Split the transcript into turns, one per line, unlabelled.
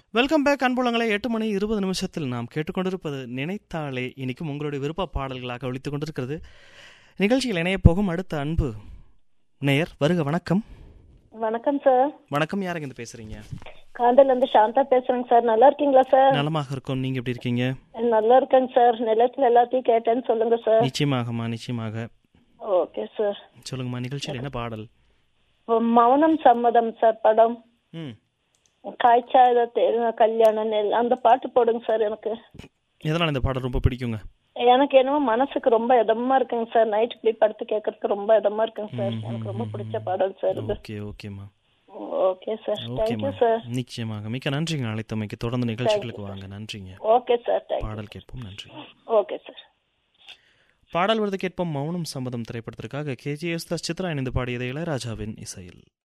welcome back அன்புலங்களை எட்டு மணி இருபது நிமிஷத்தில் நாம் கேட்டுக்கொண்டிருப்பது நினைத்தாலே இனிக்கும் உங்களுடைய விருப்ப பாடல்களாக ஒழித்துக் கொண்டிருக்கிறது நிகழ்ச்சியில் இணைய போகும் அடுத்த அன்பு நேயர் வருக வணக்கம்
வணக்கம் சார்
வணக்கம் யாருங்க இருந்து பேசுறீங்க
காந்தல்ல இருந்து சாந்தா பேசுறேங்க சார் நல்லா இருக்கீங்களா சார்
நலமாக இருக்கோம் நீங்க எப்படி இருக்கீங்க
நல்லா இருக்கேங்க சார் நிலத்துல எல்லாத்தையும் கேட்டேன்னு சொல்லுங்க சார்
நிச்சயமாகமா நிச்சயமாக
ஓகே சார்
சொல்லுங்கம்மா நிகழ்ச்சியில் என்ன பாடல்
இப்போ மௌனம் சம்மதம் சார் படம்
ம்
காய்ச்சாத தேர்ந்த கல்யாண நெல் அந்த பாட்டு போடுங்க சார் எனக்கு
எதனால் இந்த பாடல் ரொம்ப பிடிக்குங்க
எனக்கு என்னமோ மனசுக்கு ரொம்ப இதமா இருக்குங்க சார் நைட் இப்படி படுத்து கேட்கறதுக்கு ரொம்ப இதமா இருக்குங்க சார் எனக்கு ரொம்ப பிடிச்ச பாடல் சார் இது
ஓகே ஓகேம்மா
ஓகே சார்
ஓகேம்மா
தேங்க்யூ சார்
நிச்சயமாக மிக்க நன்றிங்க அழைத்தமைக்கு தொடர்ந்து நிகழ்ச்சிகளுக்கு வாங்க நன்றிங்க
ஓகே சார் தேங்க்யூ
பாடல் கேட்போம் நன்றி
ஓகே சார்
பாடல் விருது கேட்போம் மௌனம் சம்மதம் திரைப்படத்திற்காக கேஜிஎஸ் தாஸ் சித்ரா இணைந்து பாடியது இளையராஜாவின் இசையில்